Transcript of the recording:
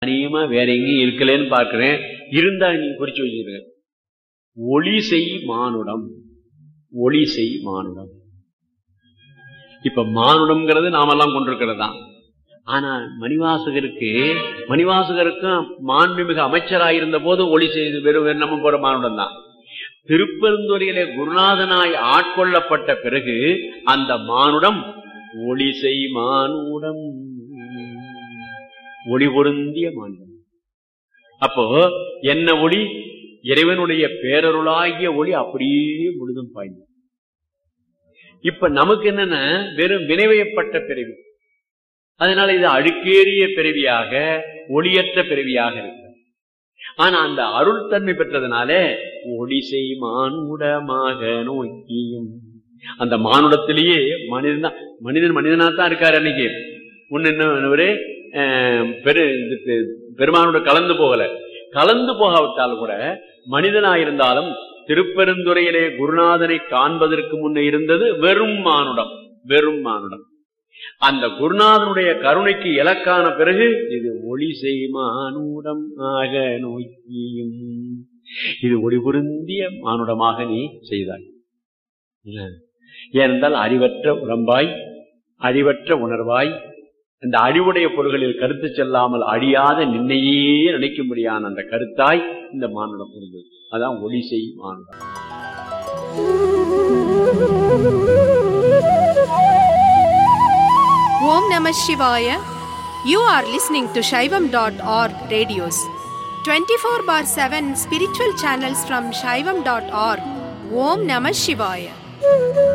அநேகமா வேற எங்கேயும் இருக்கலன்னு பார்க்கிறேன் இருந்தா நீங்க குறிச்சு வச்சிருக்க ஒளி செய் மானுடம் ஒளி செய் மானுடம் இப்ப மானுடம்ங்கிறது நாமெல்லாம் கொண்டிருக்கிறது தான் ஆனா மணிவாசகருக்கு மணிவாசகருக்கும் மாண்புமிகு அமைச்சராயிருந்த போது ஒளி செய்து வெறும் வெறும் நம்ம போற மானுடம் தான் திருப்பெருந்துறையிலே குருநாதனாய் ஆட்கொள்ளப்பட்ட பிறகு அந்த மானுடம் ஒளி செய் மானுடம் ஒளி பொருந்திய மானுடம் அப்போ என்ன ஒளி இறைவனுடைய பேரருளாகிய ஒளி அப்படியே முழுதும் பாய்ந்து இப்ப நமக்கு என்னன்னா வெறும் வினைவயப்பட்ட பிறவி அதனால இது அழுக்கேறிய பிறவியாக ஒளியற்ற பிறவியாக இருக்கு ஆனா அந்த அருள் தன்மை பெற்றதுனால ஒளி செய் மானுடமாக நோக்கியும் அந்த மானுடத்திலேயே மனிதன் தான் மனிதன் மனிதனா தான் இருக்காரு அன்னைக்கு முன்ன என்ன பெரு இதுக்கு பெருமானோட கலந்து போகல கலந்து போகாவிட்டாலும் கூட மனிதனாயிருந்தாலும் திருப்பெருந்துறையிலே குருநாதனை காண்பதற்கு முன்னே இருந்தது வெறும் மானுடம் வெறும் மானுடம் அந்த குருநாதனுடைய கருணைக்கு இலக்கான பிறகு இது ஒளி செய்மானுடம் ஆக நோக்கியும் இது ஒளி பொருந்திய மானுடமாக நீ செய்தாய் ஏனென்றால் அறிவற்ற உடம்பாய் அறிவற்ற உணர்வாய் அந்த அழிவுடைய பொருள்களில் கருத்து செல்லாமல் அழியாத நின்னையே நினைக்கும்படியான அந்த கருத்தாய் இந்த மானுடம் இருந்தது அதான் ஒளி செய் மானுடம் Om Namah Shivaya. You are listening to Shaivam.org radios. 24 bar 7 spiritual channels from Shaivam.org. Om Namah Shivaya.